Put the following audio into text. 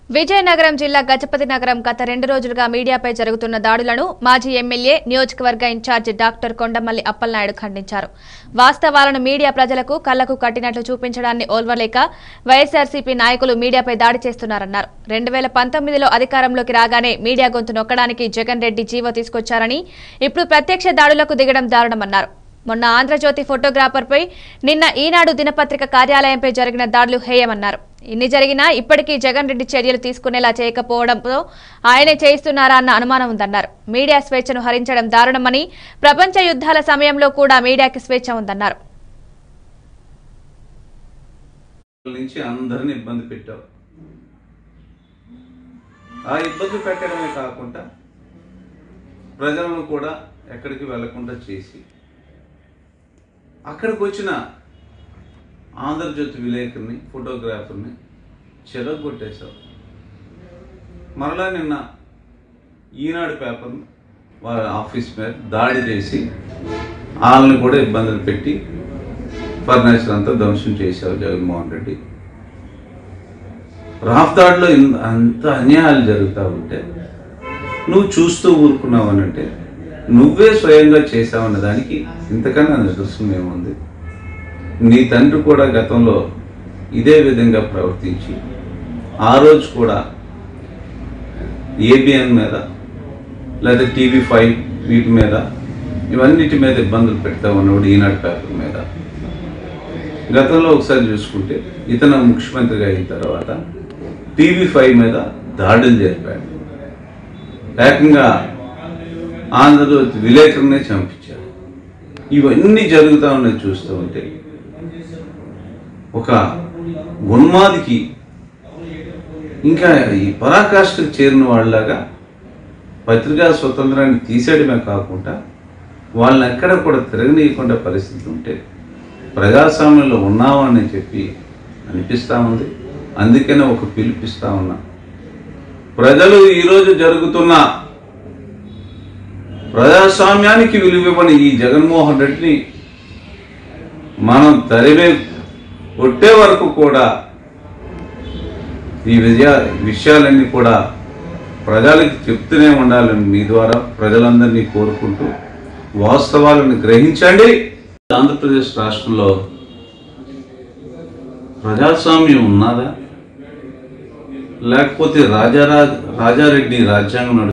విజయనగరం జిల్లా గజపతి నగరం గత రెండు రోజులుగా మీడియాపై జరుగుతున్న దాడులను మాజీ ఎమ్మెల్యే నియోజకవర్గ ఇన్ఛార్జి డాక్టర్ కొండమల్లి అప్పలనాయుడు ఖండించారు వాస్తవాలను మీడియా ప్రజలకు కళ్లకు కట్టినట్లు చూపించడాన్ని ఓర్వలేక వైఎస్ఆర్సీపీ నాయకులు మీడియాపై దాడి చేస్తున్నారన్నారు రెండు వేల పంతొమ్మిదిలో అధికారంలోకి రాగానే మీడియా గొంతు నొక్కడానికి జగన్ రెడ్డి జీవో తీసుకొచ్చారని ఇప్పుడు ప్రత్యక్ష దాడులకు దిగడం దారుణమన్నారు మొన్న ఆంధ్రజ్యోతి ఫోటోగ్రాఫర్పై నిన్న ఈనాడు దినపత్రిక కార్యాలయంపై జరిగిన దాడులు హేయమన్నారు ఇన్ని జరిగినా ఇప్పటికీ జగన్ రెడ్డి చర్యలు తీసుకునేలా చేయకపోవడంతో ఆయనే చేయిస్తున్నారా అన్న అనుమానం ఉందన్నారు మీడియా స్వేచ్ఛను హరించడం దారుణమని ప్రపంచ యుద్ధాల సమయంలో కూడా మీడియాకి స్వేచ్ఛ ఉందన్నారు నుంచి అందరిని ఇబ్బంది పెట్టావు ఆ ఇబ్బంది పెట్టడమే కాకుండా ప్రజలను కూడా ఎక్కడికి వెళ్లకుండా చేసి అక్కడికి వచ్చిన ఆంధ్రజ్యోతి విలేకరిని ఫోటోగ్రాఫర్ని చెరగొట్టేశావు మరలా నిన్న ఈనాడు పేపర్ని వాళ్ళ ఆఫీస్ మీద దాడి చేసి వాళ్ళని కూడా ఇబ్బందులు పెట్టి ఫర్నిచర్ అంతా ధ్వంసం చేశావు జగన్మోహన్ రెడ్డి రాఫ్తాడ్లో ఇన్- అంత అన్యాయాలు జరుగుతూ ఉంటే నువ్వు చూస్తూ ఊరుకున్నావు అని అంటే నువ్వే స్వయంగా చేశావన్న దానికి ఇంతకన్నా నిదర్శనం ఏముంది నీ తండ్రి కూడా గతంలో ఇదే విధంగా ప్రవర్తించి ఆ రోజు కూడా ఏబిఎన్ మీద లేదా టీవీ ఫైవ్ వీటి మీద ఇవన్నిటి మీద ఇబ్బందులు పెడతా ఉన్నవాడు ఈనాడు పేపర్ మీద గతంలో ఒకసారి చూసుకుంటే ఇతను ముఖ్యమంత్రిగా అయిన తర్వాత టీవీ ఫైవ్ మీద దాడులు జరిపాడు ఏకంగా ఆంధ్రజ్యోతి విలేకరునే చంపించారు ఇవన్నీ జరుగుతూ ఉన్నది చూస్తూ ఉంటే ఒక ఉన్మాదికి ఇంకా ఈ పరాకాష్ఠకు చేరిన వాళ్ళలాగా పత్రికా స్వతంత్రాన్ని తీసేయడమే కాకుండా వాళ్ళని ఎక్కడ కూడా తిరగనీయకుండా పరిస్థితి ఉంటే ప్రజాస్వామ్యంలో ఉన్నామని చెప్పి అనిపిస్తూ ఉంది అందుకనే ఒక పిలిపిస్తా ఉన్నా ప్రజలు ఈరోజు జరుగుతున్న ప్రజాస్వామ్యానికి విలువివ్వని ఈ జగన్మోహన్ రెడ్డిని మనం తరిమే కొట్టే వరకు కూడా ఈ విజయ విషయాలన్నీ కూడా ప్రజలకు చెప్తూనే ఉండాలని మీ ద్వారా ప్రజలందరినీ కోరుకుంటూ వాస్తవాలను గ్రహించండి ఆంధ్రప్రదేశ్ రాష్ట్రంలో ప్రజాస్వామ్యం ఉన్నదా లేకపోతే రాజారా రాజారెడ్డి రాజ్యాంగం నడుస్తుందా?